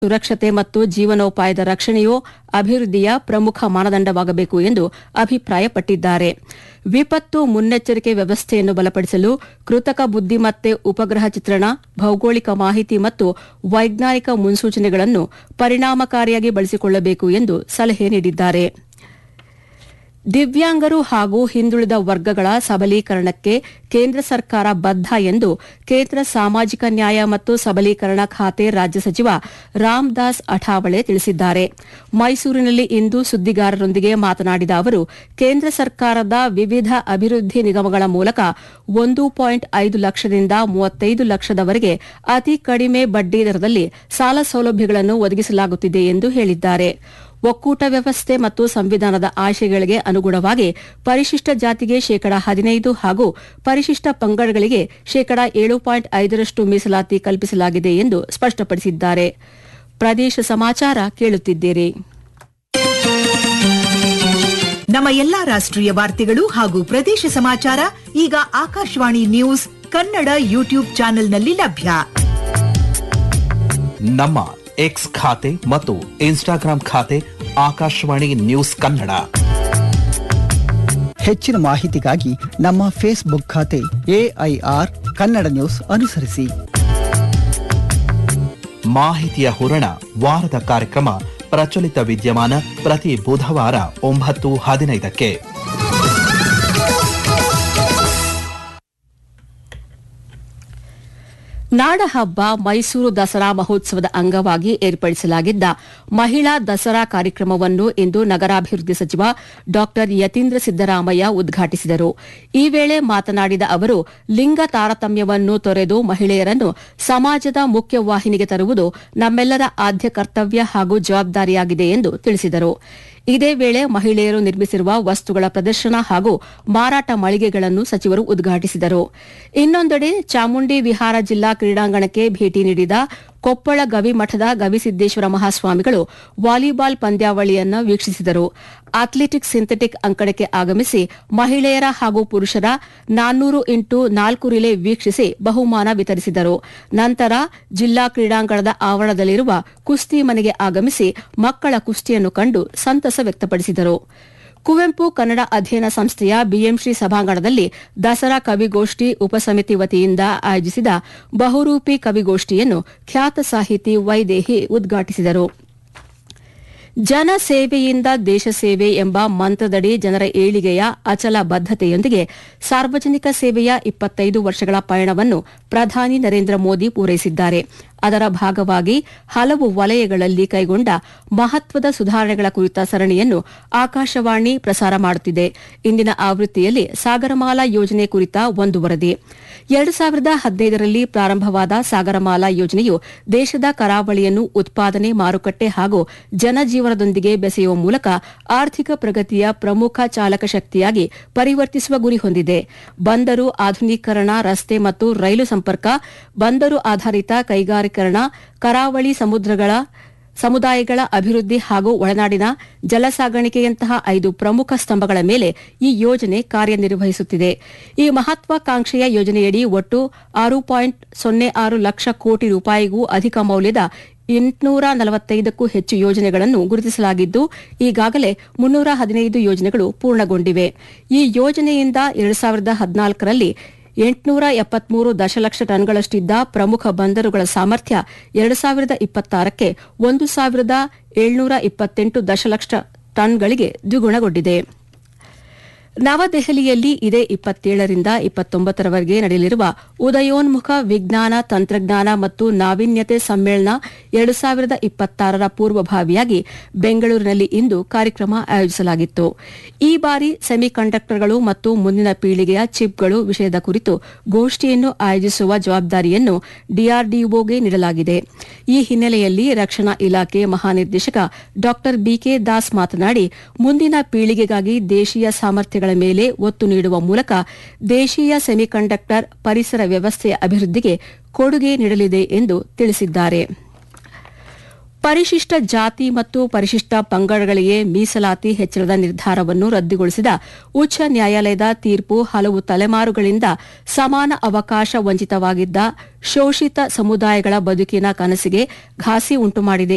ಸುರಕ್ಷತೆ ಮತ್ತು ಜೀವನೋಪಾಯದ ರಕ್ಷಣೆಯು ಅಭಿವೃದ್ಧಿಯ ಪ್ರಮುಖ ಮಾನದಂಡವಾಗಬೇಕು ಎಂದು ಅಭಿಪ್ರಾಯಪಟ್ಟಿದ್ದಾರೆ ವಿಪತ್ತು ಮುನ್ನೆಚ್ಚರಿಕೆ ವ್ಯವಸ್ಥೆಯನ್ನು ಬಲಪಡಿಸಲು ಕೃತಕ ಬುದ್ದಿಮತ್ತೆ ಉಪಗ್ರಹ ಚಿತ್ರಣ ಭೌಗೋಳಿಕ ಮಾಹಿತಿ ಮತ್ತು ವೈಜ್ಞಾನಿಕ ಮುನ್ಸೂಚನೆಗಳನ್ನು ಪರಿಣಾಮಕಾರಿಯಾಗಿ ಬಳಸಿಕೊಳ್ಳಬೇಕು ಎಂದು ಸಲಹೆ ನೀಡಿದ್ದಾರೆ ದಿವ್ಯಾಂಗರು ಹಾಗೂ ಹಿಂದುಳಿದ ವರ್ಗಗಳ ಸಬಲೀಕರಣಕ್ಕೆ ಕೇಂದ್ರ ಸರ್ಕಾರ ಬದ್ಧ ಎಂದು ಕೇಂದ್ರ ಸಾಮಾಜಿಕ ನ್ಯಾಯ ಮತ್ತು ಸಬಲೀಕರಣ ಖಾತೆ ರಾಜ್ಯ ಸಚಿವ ರಾಮದಾಸ್ ಅಠಾವಳೆ ತಿಳಿಸಿದ್ದಾರೆ ಮೈಸೂರಿನಲ್ಲಿ ಇಂದು ಸುದ್ದಿಗಾರರೊಂದಿಗೆ ಮಾತನಾಡಿದ ಅವರು ಕೇಂದ್ರ ಸರ್ಕಾರದ ವಿವಿಧ ಅಭಿವೃದ್ಧಿ ನಿಗಮಗಳ ಮೂಲಕ ಒಂದು ಪಾಯಿಂಟ್ ಐದು ಲಕ್ಷದಿಂದ ಮೂವತ್ತೈದು ಲಕ್ಷದವರೆಗೆ ಅತಿ ಕಡಿಮೆ ಬಡ್ಡಿ ದರದಲ್ಲಿ ಸಾಲ ಸೌಲಭ್ಯಗಳನ್ನು ಒದಗಿಸಲಾಗುತ್ತಿದೆ ಎಂದು ಹೇಳಿದ್ದಾರೆ ಒಕ್ಕೂಟ ವ್ಯವಸ್ಥೆ ಮತ್ತು ಸಂವಿಧಾನದ ಆಶಯಗಳಿಗೆ ಅನುಗುಣವಾಗಿ ಪರಿಶಿಷ್ಟ ಜಾತಿಗೆ ಶೇಕಡ ಹದಿನೈದು ಹಾಗೂ ಪರಿಶಿಷ್ಟ ಪಂಗಡಗಳಿಗೆ ಶೇಕಡ ಏಳು ಪಾಯಿಂಟ್ ಐದರಷ್ಟು ಮೀಸಲಾತಿ ಕಲ್ಪಿಸಲಾಗಿದೆ ಎಂದು ಸ್ಪಷ್ಟಪಡಿಸಿದ್ದಾರೆ ಪ್ರದೇಶ ಸಮಾಚಾರ ಕೇಳುತ್ತಿದ್ದೀರಿ ನಮ್ಮ ಎಲ್ಲಾ ರಾಷ್ಟ್ರೀಯ ವಾರ್ತೆಗಳು ಹಾಗೂ ಪ್ರದೇಶ ಸಮಾಚಾರ ಈಗ ಆಕಾಶವಾಣಿ ನ್ಯೂಸ್ ಕನ್ನಡ ಯೂಟ್ಯೂಬ್ ಚಾನೆಲ್ನಲ್ಲಿ ಲಭ್ಯ ನಮ್ಮ ಎಕ್ಸ್ ಖಾತೆ ಮತ್ತು ಇನ್ಸ್ಟಾಗ್ರಾಂ ಖಾತೆ ಆಕಾಶವಾಣಿ ನ್ಯೂಸ್ ಕನ್ನಡ ಹೆಚ್ಚಿನ ಮಾಹಿತಿಗಾಗಿ ನಮ್ಮ ಫೇಸ್ಬುಕ್ ಖಾತೆ ಎಐಆರ್ ಕನ್ನಡ ನ್ಯೂಸ್ ಅನುಸರಿಸಿ ಮಾಹಿತಿಯ ಹೂರಣ ವಾರದ ಕಾರ್ಯಕ್ರಮ ಪ್ರಚಲಿತ ವಿದ್ಯಮಾನ ಪ್ರತಿ ಬುಧವಾರ ಒಂಬತ್ತು ಹದಿನೈದಕ್ಕೆ ನಾಡಹಬ್ಬ ಮೈಸೂರು ದಸರಾ ಮಹೋತ್ಸವದ ಅಂಗವಾಗಿ ಏರ್ಪಡಿಸಲಾಗಿದ್ದ ಮಹಿಳಾ ದಸರಾ ಕಾರ್ಯಕ್ರಮವನ್ನು ಇಂದು ನಗರಾಭಿವೃದ್ಧಿ ಸಚಿವ ಡಾ ಯತೀಂದ್ರ ಸಿದ್ದರಾಮಯ್ಯ ಉದ್ಘಾಟಿಸಿದರು ಈ ವೇಳೆ ಮಾತನಾಡಿದ ಅವರು ಲಿಂಗ ತಾರತಮ್ಯವನ್ನು ತೊರೆದು ಮಹಿಳೆಯರನ್ನು ಸಮಾಜದ ಮುಖ್ಯವಾಹಿನಿಗೆ ತರುವುದು ನಮ್ಮೆಲ್ಲರ ಆದ್ಯ ಕರ್ತವ್ಯ ಹಾಗೂ ಜವಾಬ್ದಾರಿಯಾಗಿದೆ ಎಂದು ತಿಳಿಸಿದರು ಇದೇ ವೇಳೆ ಮಹಿಳೆಯರು ನಿರ್ಮಿಸಿರುವ ವಸ್ತುಗಳ ಪ್ರದರ್ಶನ ಹಾಗೂ ಮಾರಾಟ ಮಳಿಗೆಗಳನ್ನು ಸಚಿವರು ಉದ್ಘಾಟಿಸಿದರು ಇನ್ನೊಂದೆಡೆ ಚಾಮುಂಡಿ ವಿಹಾರ ಜಿಲ್ಲಾ ಕ್ರೀಡಾಂಗಣಕ್ಕೆ ಭೇಟಿ ನೀಡಿದ ಕೊಪ್ಪಳ ಗವಿಮಠದ ಗವಿಸಿದ್ದೇಶ್ವರ ಮಹಾಸ್ವಾಮಿಗಳು ವಾಲಿಬಾಲ್ ಪಂದ್ಯಾವಳಿಯನ್ನು ವೀಕ್ಷಿಸಿದರು ಅಥ್ಲೆಟಿಕ್ಸ್ ಸಿಂಥೆಟಿಕ್ ಅಂಕಣಕ್ಕೆ ಆಗಮಿಸಿ ಮಹಿಳೆಯರ ಹಾಗೂ ಪುರುಷರ ನಾನ್ನೂರು ಇಂಟು ನಾಲ್ಕು ರಿಲೇ ವೀಕ್ಷಿಸಿ ಬಹುಮಾನ ವಿತರಿಸಿದರು ನಂತರ ಜಿಲ್ಲಾ ಕ್ರೀಡಾಂಗಣದ ಆವರಣದಲ್ಲಿರುವ ಕುಸ್ತಿ ಮನೆಗೆ ಆಗಮಿಸಿ ಮಕ್ಕಳ ಕುಸ್ತಿಯನ್ನು ಕಂಡು ಸಂತಸ ವ್ಯಕ್ತಪಡಿಸಿದರು ಕುವೆಂಪು ಕನ್ನಡ ಅಧ್ಯಯನ ಸಂಸ್ಥೆಯ ಬಿಎಂಶ್ರೀ ಸಭಾಂಗಣದಲ್ಲಿ ದಸರಾ ಕವಿಗೋಷ್ಠಿ ಉಪಸಮಿತಿ ವತಿಯಿಂದ ಆಯೋಜಿಸಿದ ಬಹುರೂಪಿ ಕವಿಗೋಷ್ಠಿಯನ್ನು ಖ್ಯಾತ ಸಾಹಿತಿ ವೈದೇಹಿ ಉದ್ಘಾಟಿಸಿದರು ಜನ ಸೇವೆಯಿಂದ ದೇಶ ಸೇವೆ ಎಂಬ ಮಂತ್ರದಡಿ ಜನರ ಏಳಿಗೆಯ ಅಚಲ ಬದ್ದತೆಯೊಂದಿಗೆ ಸಾರ್ವಜನಿಕ ಸೇವೆಯ ಇಪ್ಪತ್ತೈದು ವರ್ಷಗಳ ಪಯಣವನ್ನು ಪ್ರಧಾನಿ ನರೇಂದ್ರ ಮೋದಿ ಪೂರೈಸಿದ್ದಾರೆ ಅದರ ಭಾಗವಾಗಿ ಹಲವು ವಲಯಗಳಲ್ಲಿ ಕೈಗೊಂಡ ಮಹತ್ವದ ಸುಧಾರಣೆಗಳ ಕುರಿತ ಸರಣಿಯನ್ನು ಆಕಾಶವಾಣಿ ಪ್ರಸಾರ ಮಾಡುತ್ತಿದೆ ಇಂದಿನ ಆವೃತ್ತಿಯಲ್ಲಿ ಸಾಗರಮಾಲಾ ಯೋಜನೆ ಕುರಿತ ಒಂದು ವರದಿ ಎರಡು ಸಾವಿರದ ಹದಿನೈದರಲ್ಲಿ ಪ್ರಾರಂಭವಾದ ಸಾಗರಮಾಲಾ ಯೋಜನೆಯು ದೇಶದ ಕರಾವಳಿಯನ್ನು ಉತ್ಪಾದನೆ ಮಾರುಕಟ್ಟೆ ಹಾಗೂ ಜನಜೀವನದೊಂದಿಗೆ ಬೆಸೆಯುವ ಮೂಲಕ ಆರ್ಥಿಕ ಪ್ರಗತಿಯ ಪ್ರಮುಖ ಚಾಲಕ ಶಕ್ತಿಯಾಗಿ ಪರಿವರ್ತಿಸುವ ಗುರಿ ಹೊಂದಿದೆ ಬಂದರು ಆಧುನೀಕರಣ ರಸ್ತೆ ಮತ್ತು ರೈಲು ಸಂಪರ್ಕ ಬಂದರು ಆಧಾರಿತ ಕೈಗಾರಿಕರಣ ಕರಾವಳಿ ಸಮುದ್ರಗಳ ಸಮುದಾಯಗಳ ಅಭಿವೃದ್ಧಿ ಹಾಗೂ ಒಳನಾಡಿನ ಜಲಸಾಗಾಣಿಕೆಯಂತಹ ಐದು ಪ್ರಮುಖ ಸ್ತಂಭಗಳ ಮೇಲೆ ಈ ಯೋಜನೆ ಕಾರ್ಯನಿರ್ವಹಿಸುತ್ತಿದೆ ಈ ಮಹತ್ವಾಕಾಂಕ್ಷೆಯ ಯೋಜನೆಯಡಿ ಒಟ್ಟು ಆರು ಪಾಯಿಂಟ್ ಸೊನ್ನೆ ಆರು ಲಕ್ಷ ಕೋಟಿ ರೂಪಾಯಿಗೂ ಅಧಿಕ ಮೌಲ್ಯದ ಎಂಟುನೂರ ನಲವತ್ತೈದಕ್ಕೂ ಹೆಚ್ಚು ಯೋಜನೆಗಳನ್ನು ಗುರುತಿಸಲಾಗಿದ್ದು ಈಗಾಗಲೇ ಮುನ್ನೂರ ಹದಿನೈದು ಯೋಜನೆಗಳು ಪೂರ್ಣಗೊಂಡಿವೆ ಈ ಯೋಜನೆಯಿಂದ ಎರಡು ಸಾವಿರದ ಹದಿನಾಲ್ಕರಲ್ಲಿ ಎಂಟುನೂರ ಎಪ್ಪತ್ಮೂರು ದಶಲಕ್ಷ ಟನ್ಗಳಷ್ಟಿದ್ದ ಪ್ರಮುಖ ಬಂದರುಗಳ ಸಾಮರ್ಥ್ಯ ಎರಡು ಸಾವಿರದ ಇಪ್ಪತ್ತಾರಕ್ಕೆ ಒಂದು ಸಾವಿರದ ಏಳ್ನೂರ ಇಪ್ಪತ್ತೆಂಟು ದಶಲಕ್ಷ ಟನ್ಗಳಿಗೆ ದ್ವಿಗುಣಗೊಂಡಿದೆ ನವದೆಹಲಿಯಲ್ಲಿ ಇದೇ ಇಪ್ಪತ್ತೇಳರಿಂದ ಇಪ್ಪತ್ತೊಂಬತ್ತರವರೆಗೆ ನಡೆಯಲಿರುವ ಉದಯೋನ್ಮುಖ ವಿಜ್ಞಾನ ತಂತ್ರಜ್ಞಾನ ಮತ್ತು ನಾವೀನ್ಯತೆ ಸಮ್ಮೇಳನ ಎರಡು ಸಾವಿರದ ಇಪ್ಪತ್ತಾರರ ಪೂರ್ವಭಾವಿಯಾಗಿ ಬೆಂಗಳೂರಿನಲ್ಲಿ ಇಂದು ಕಾರ್ಯಕ್ರಮ ಆಯೋಜಿಸಲಾಗಿತ್ತು ಈ ಬಾರಿ ಸೆಮಿಕಂಡಕ್ಟರ್ಗಳು ಮತ್ತು ಮುಂದಿನ ಪೀಳಿಗೆಯ ಚಿಪ್ಗಳು ವಿಷಯದ ಕುರಿತು ಗೋಷ್ಠಿಯನ್ನು ಆಯೋಜಿಸುವ ಜವಾಬ್ದಾರಿಯನ್ನು ಡಿಆರ್ಡಿಒಗೆ ನೀಡಲಾಗಿದೆ ಈ ಹಿನ್ನೆಲೆಯಲ್ಲಿ ರಕ್ಷಣಾ ಇಲಾಖೆ ಮಹಾನಿರ್ದೇಶಕ ಡಾ ಬಿಕೆ ದಾಸ್ ಮಾತನಾಡಿ ಮುಂದಿನ ಪೀಳಿಗೆಗಾಗಿ ದೇಶೀಯ ಸಾಮರ್ಥ್ಯಗಳ ಮೇಲೆ ಒತ್ತು ನೀಡುವ ಮೂಲಕ ದೇಶೀಯ ಸೆಮಿಕಂಡಕ್ಟರ್ ಪರಿಸರ ವ್ಯವಸ್ಥೆಯ ಅಭಿವೃದ್ಧಿಗೆ ಕೊಡುಗೆ ನೀಡಲಿದೆ ಎಂದು ತಿಳಿಸಿದ್ದಾರೆ ಪರಿಶಿಷ್ಟ ಜಾತಿ ಮತ್ತು ಪರಿಶಿಷ್ಟ ಪಂಗಡಗಳಿಗೆ ಮೀಸಲಾತಿ ಹೆಚ್ಚಳದ ನಿರ್ಧಾರವನ್ನು ರದ್ದುಗೊಳಿಸಿದ ಉಚ್ಚ ನ್ಯಾಯಾಲಯದ ತೀರ್ಪು ಹಲವು ತಲೆಮಾರುಗಳಿಂದ ಸಮಾನ ಅವಕಾಶ ವಂಚಿತವಾಗಿದ್ದ ಶೋಷಿತ ಸಮುದಾಯಗಳ ಬದುಕಿನ ಕನಸಿಗೆ ಘಾಸಿ ಉಂಟುಮಾಡಿದೆ